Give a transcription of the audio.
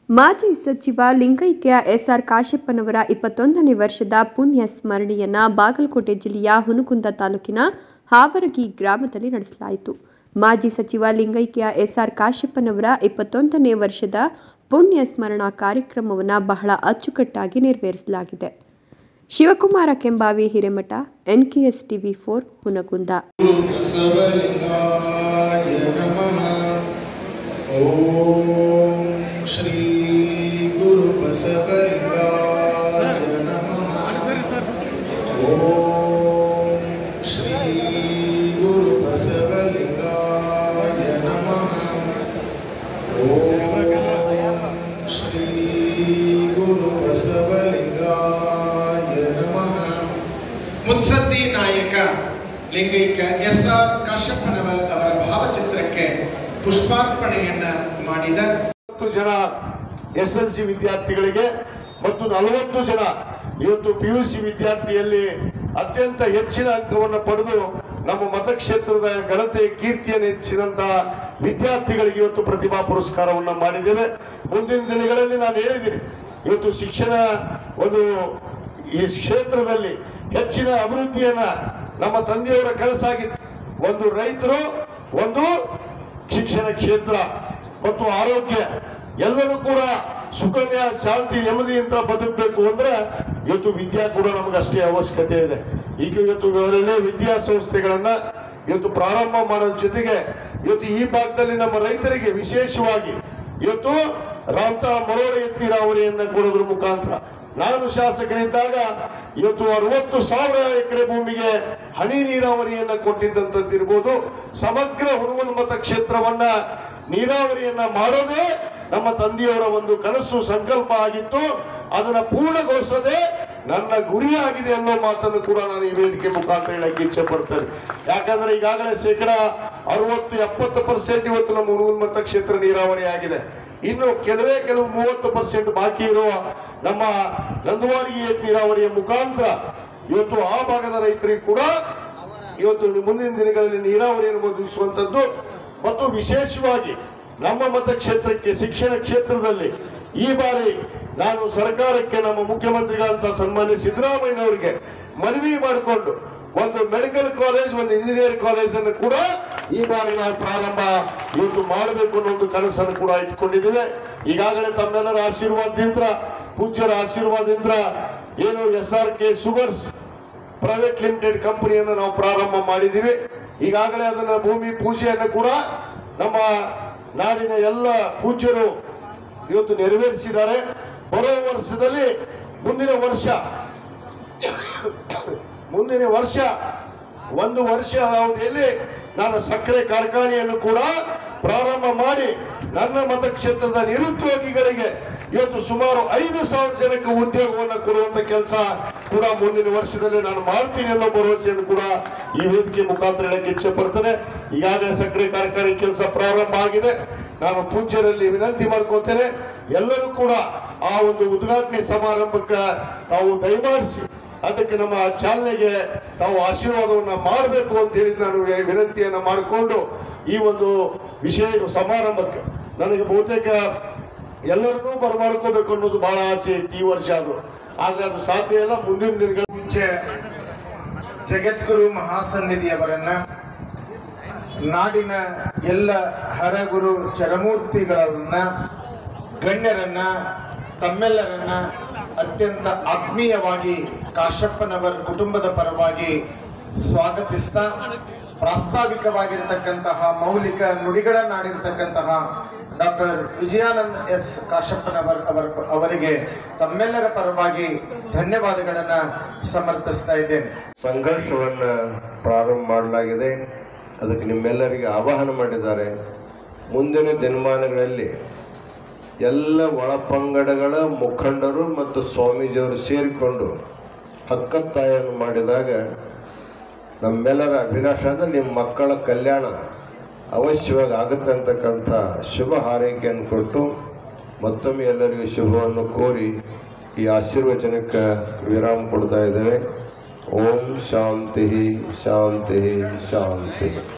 ಮಾಜಿ ಸಚಿವ ಲಿಂಗೈಕ್ಯ ಎಸ್ಆರ್ ಕಾಶಪ್ಪನವರ ಇಪ್ಪತ್ತೊಂದನೇ ವರ್ಷದ ಪುಣ್ಯ ಸ್ಮರಣೆಯನ್ನ ಬಾಗಲಕೋಟೆ ಜಿಲ್ಲೆಯ ಹುನಗುಂದ ತಾಲೂಕಿನ ಹಾವರಗಿ ಗ್ರಾಮದಲ್ಲಿ ನಡೆಸಲಾಯಿತು ಮಾಜಿ ಸಚಿವ ಲಿಂಗೈಕ್ಯ ಎಸ್ಆರ್ ಕಾಶಪ್ಪನವರ ಇಪ್ಪತ್ತೊಂದನೇ ವರ್ಷದ ಪುಣ್ಯ ಸ್ಮರಣಾ ಕಾರ್ಯಕ್ರಮವನ್ನು ಬಹಳ ಅಚ್ಚುಕಟ್ಟಾಗಿ ನೆರವೇರಿಸಲಾಗಿದೆ Shivakumar Kembavi Hiremath N K S TV four Hungund ಬಸವಲಿಂಗಾಯ ನಮಃ ಓಂ ಶ್ರೀ ಗುರು ಬಸವಲಿಂಗಾಯ ನಮಃ ಓಂ ಶ್ರೀ ಗುರು ಬಸವಲಿಂಗಾಯ ನಮಃ ಓಂ ಶ್ರೀ ಗುರು ಬಸವಲಿಂಗಾಯ ನಮಃ ಮುತ್ಸದ್ದಿ ನಾಯಕ ಲಿಂಗೈಕ್ಯ ಎಸ್ ಆರ್ ಕಾಶ್ಯಪ್ಪನವರ್ ಅವರ ಭಾವಚಿತ್ರಕ್ಕೆ ಪುಷ್ಪಾರ್ಪಣೆಯನ್ನ ಮಾಡಿದ ಹತ್ತು ಜನ ಎಸ್ ಎಲ್ ಸಿ ವಿದ್ಯಾರ್ಥಿಗಳಿಗೆ ಮತ್ತು ನಲವತ್ತು ಜನ ಇವತ್ತು ಪಿ ಯು ಸಿ ವಿದ್ಯಾರ್ಥಿಯಲ್ಲಿ ಅತ್ಯಂತ ಹೆಚ್ಚಿನ ಅಂಕವನ್ನು ಪಡೆದು ನಮ್ಮ ಮತಕ್ಷೇತ್ರದ ಘನತೆ ಕೀರ್ತಿಯನ್ನು ಹೆಚ್ಚಿದಂತಹ ವಿದ್ಯಾರ್ಥಿಗಳಿಗೆ ಇವತ್ತು ಪ್ರತಿಭಾ ಪುರಸ್ಕಾರವನ್ನು ಮಾಡಿದ್ದೇವೆ ಮುಂದಿನ ದಿನಗಳಲ್ಲಿ ನಾನು ಹೇಳಿದ್ದೀನಿ ಇವತ್ತು ಶಿಕ್ಷಣ ಒಂದು ಈ ಕ್ಷೇತ್ರದಲ್ಲಿ ಹೆಚ್ಚಿನ ಅಭಿವೃದ್ಧಿಯನ್ನ ನಮ್ಮ ತಂದೆಯವರ ಕನಸಾಗಿತ್ತು ಒಂದು ರೈತರು ಒಂದು ಶಿಕ್ಷಣ ಕ್ಷೇತ್ರ ಮತ್ತು ಆರೋಗ್ಯ ಎಲ್ಲರೂ ಕೂಡ ಸುಕನ್ಯ ಶಾಂತಿ ನೆಮ್ಮದಿಯಿಂದ ಬದುಕಬೇಕು ಅಂದ್ರೆ ಇವತ್ತು ವಿದ್ಯಾ ಕೂಡ ನಮಗೆ ಅಷ್ಟೇ ಅವಶ್ಯಕತೆ ಇದೆ ಈಗ ಇವತ್ತು ಒಳ್ಳೆ ವಿದ್ಯಾಸಂಸ್ಥೆಗಳನ್ನ ಇವತ್ತು ಪ್ರಾರಂಭ ಮಾಡೋ ಜೊತೆಗೆ ಇವತ್ತು ಈ ಭಾಗದಲ್ಲಿ ನಮ್ಮ ರೈತರಿಗೆ ವಿಶೇಷವಾಗಿ ಇವತ್ತು ರಾಮತ ಮರೋಳಿ ಎತ್ ನೀರಾವರಿಯನ್ನ ಕೊಡೋದ್ರ ಮುಖಾಂತರ ನಾನು ಶಾಸಕನಿದ್ದಾಗ ಇವತ್ತು ಅರವತ್ತು ಸಾವಿರ ಎಕರೆ ಭೂಮಿಗೆ ಹನಿ ನೀರಾವರಿಯನ್ನ ಕೊಟ್ಟಿದ್ದಂತದ್ದಿರ್ಬೋದು ಸಮಗ್ರ ಹುಣಗುಂದ ಮತಕ್ಷೇತ್ರವನ್ನ ನೀರಾವರಿಯನ್ನ ಮಾಡೋದೇ ನಮ್ಮ ತಂದೆಯವರ ಒಂದು ಕನಸು ಸಂಕಲ್ಪ ಆಗಿತ್ತು ಅದನ್ನ ಪೂರ್ಣಗೊಳಿಸದೆ ನನ್ನ ಗುರಿಯಾಗಿದೆ ಅನ್ನೋ ಮಾತನ್ನು ಕೂಡ ನಾನು ಈ ವೇದಿಕೆ ಮುಖಾಂತರ ಹೇಳಕ್ಕೆ ಇಚ್ಛೆ ಪಡ್ತೇನೆ ಯಾಕಂದ್ರೆ ಈಗಾಗಲೇ ಶೇಕಡ ಅರವತ್ತು ಎಪ್ಪತ್ತು ಪರ್ಸೆಂಟ್ ಇವತ್ತು ನಮ್ಮ ಹುಣಗುಂದ ಮತಕ್ಷೇತ್ರ ನೀರಾವರಿ ಆಗಿದೆ ಇನ್ನು ಕೆಲವೇ ಕೆಲವು ಮೂವತ್ತು ಪರ್ಸೆಂಟ್ ಬಾಕಿ ಇರುವ ನಮ್ಮ ನಂದವಾಡಿಗೆ ನೀರಾವರಿಯ ಮುಖಾಂತರ ಇವತ್ತು ಆ ಭಾಗದ ರೈತರಿಗೆ ಕೂಡ ಇವತ್ತು ಮುಂದಿನ ದಿನಗಳಲ್ಲಿ ನೀರಾವರಿಯನ್ನು ಒದಗಿಸುವಂತದ್ದು ಮತ್ತು ವಿಶೇಷವಾಗಿ ನಮ್ಮ ಮತಕ್ಷೇತ್ರಕ್ಕೆ ಶಿಕ್ಷಣ ಕ್ಷೇತ್ರದಲ್ಲಿ ಈ ಬಾರಿ ನಾನು ಸರ್ಕಾರಕ್ಕೆ ನಮ್ಮ ಮುಖ್ಯಮಂತ್ರಿಗಳಂತ ಸನ್ಮಾನ್ಯ ಸಿದ್ದರಾಮಯ್ಯನವರಿಗೆ ಮನವಿ ಮಾಡಿಕೊಂಡು ಒಂದು ಮೆಡಿಕಲ್ ಕಾಲೇಜ್ ಒಂದು ಇಂಜಿನಿಯರ್ ಕಾಲೇಜ್ ಅನ್ನು ಕೂಡ ಈ ಬಾರಿ ನಾವು ಪ್ರಾರಂಭ ಇವತ್ತು ಮಾಡಬೇಕು ಅನ್ನೋ ಒಂದು ಕನಸನ್ನು ಕೂಡ ಇಟ್ಕೊಂಡಿದ್ದೇವೆ ಈಗಾಗಲೇ ತಮ್ಮೆಲ್ಲರ ಆಶೀರ್ವಾದದಿಂದ ಪೂಜ್ಯರ ಆಶೀರ್ವಾದದಿಂದ ಏನು S R K sugars private limited ಕಂಪನಿಯನ್ನು ನಾವು ಪ್ರಾರಂಭ ಮಾಡಿದ್ದೀವಿ ಈಗಾಗಲೇ ಅದನ್ನ ಭೂಮಿ ಪೂಜೆಯನ್ನು ಕೂಡ ನಮ್ಮ ನಾಡಿನ ಎಲ್ಲ ಪೂಜ್ಯರು ಇವತ್ತು ನೆರವೇರಿಸಿದ್ದಾರೆ ಬರೋ ವರ್ಷದಲ್ಲಿ ಮುಂದಿನ ವರ್ಷ ಮುಂದಿನ ವರ್ಷ ಒಂದು ವರ್ಷ ಅವಧಿಯಲ್ಲಿ ನಾನು ಸಕ್ಕರೆ ಕಾರ್ಖಾನೆಯನ್ನು ಕೂಡ ಪ್ರಾರಂಭ ಮಾಡಿ ನನ್ನ ಮತಕ್ಷೇತ್ರದ ನಿರುದ್ಯೋಗಿಗಳಿಗೆ ಇವತ್ತು ಸುಮಾರು ಐದು ಸಾವಿರ ಜನಕ್ಕೆ ಉದ್ಯೋಗವನ್ನು ಕೊಡುವಂತ ಕೆಲಸ ಕೂಡ ಮುಂದಿನ ವರ್ಷದಲ್ಲಿ ನಾನು ಮಾಡ್ತೀನಿ ಅನ್ನೋ ಭರವಸೆಯನ್ನು ಕೂಡ ಈ ವೇದಿಕೆ ಮುಖಾಂತರ ಹೇಳಕ್ಕೆ ಇಚ್ಛೆ ಪಡ್ತೇನೆ ಈಗಾಗಲೇ ಸಕ್ಕರೆ ಕಾರ್ಖಾನೆ ಕೆಲಸ ಪ್ರಾರಂಭ ಆಗಿದೆ ನಾನು ಪೂಜ್ಯರಲ್ಲಿ ವಿನಂತಿ ಮಾಡ್ಕೊತೇನೆ ಎಲ್ಲರೂ ಕೂಡ ಆ ಒಂದು ಉದ್ಘಾಟನೆ ಸಮಾರಂಭಕ್ಕೆ ತಾವು ದಯಮಾಡಿಸಿ ಅದಕ್ಕೆ ನಮ್ಮ ಚಾಲನೆಗೆ ತಾವು ಆಶೀರ್ವಾದವನ್ನ ಮಾಡಬೇಕು ಅಂತ ಹೇಳಿ ನಾನು ವಿನಂತಿಯನ್ನ ಮಾಡಿಕೊಂಡು ಈ ಒಂದು ವಿಷಯ ಸಮಾರಂಭಕ್ಕೆ ನನಗೆ ಬಹುತೇಕ ಎಲ್ಲರನ್ನೂ ಬರಮಾಡ್ಕೋಬೇಕು ಅನ್ನೋದು ಬಹಳ ಆಸೆ ಇತ್ತು ಈ ವರ್ಷ ಆದ್ರೂ ಆದ್ರೆ ಅದು ಸಾಧ್ಯ ಇಲ್ಲ ಮುಂದಿನ ದಿನಗಳ ಪೂಜ್ಯ ಜಗದ್ಗುರು ಮಹಾಸನ್ನಿಧಿಯವರನ್ನ ನಾಡಿನ ಎಲ್ಲ ಹರಗುರು ಚರಮೂರ್ತಿಗಳನ್ನ ಗಣ್ಯರನ್ನ ತಮ್ಮೆಲ್ಲರನ್ನ ಅತ್ಯಂತ ಆತ್ಮೀಯವಾಗಿ ಕಾಶಪ್ಪನವರ ಕುಟುಂಬದ ಪರವಾಗಿ ಸ್ವಾಗತಿಸ್ತಾ ಪ್ರಾಸ್ತಾವಿಕವಾಗಿರತಕ್ಕಂತಹ ಮೌಲಿಕ ನುಡಿಗಳನ್ನಾಡಿರ್ತಕ್ಕಂತಹ ಡಾಕ್ಟರ್ ವಿಜಯಾನಂದ್ ಎಸ್ ಕಾಶಪ್ಪನವರ್ ಅವರ ಅವರಿಗೆ ತಮ್ಮೆಲ್ಲರ ಪರವಾಗಿ ಧನ್ಯವಾದಗಳನ್ನ ಸಮರ್ಪಿಸ್ತಾ ಇದ್ದೇನೆ ಸಂಘರ್ಷವನ್ನ ಪ್ರಾರಂಭ ಮಾಡಲಾಗಿದೆ ಅದಕ್ಕೆ ನಿಮ್ಮೆಲ್ಲರಿಗೆ ಆವಾಹನ ಮಾಡಿದ್ದಾರೆ ಮುಂದಿನ ದಿನಮಾನಗಳಲ್ಲಿ ಎಲ್ಲ ಒಳಪಂಗಡಗಳ ಮುಖಂಡರು ಮತ್ತು ಸ್ವಾಮೀಜಿಯವರು ಸೇರಿಕೊಂಡು ಹಕ್ಕತ್ತಾಯನ್ನು ಮಾಡಿದಾಗ ನಮ್ಮೆಲ್ಲರ ಅಭಿಲಾಷ ಅಂದರೆ ನಿಮ್ಮ ಮಕ್ಕಳ ಕಲ್ಯಾಣ ಅವಶ್ಯವಾಗಿ ಆಗುತ್ತೆ ಅಂತಕ್ಕಂಥ ಶುಭ ಹಾರೈಕೆಯನ್ನು ಕೊಟ್ಟು ಮತ್ತೊಮ್ಮೆ ಎಲ್ಲರಿಗೂ ಶುಭವನ್ನು ಕೋರಿ ಈ ಆಶೀರ್ವಚನಕ್ಕೆ ವಿರಾಮ ಕೊಡ್ತಾ ಇದ್ದೇವೆ ಓಂ ಶಾಂತಿ ಶಾಂತಿ ಶಾಂತಿ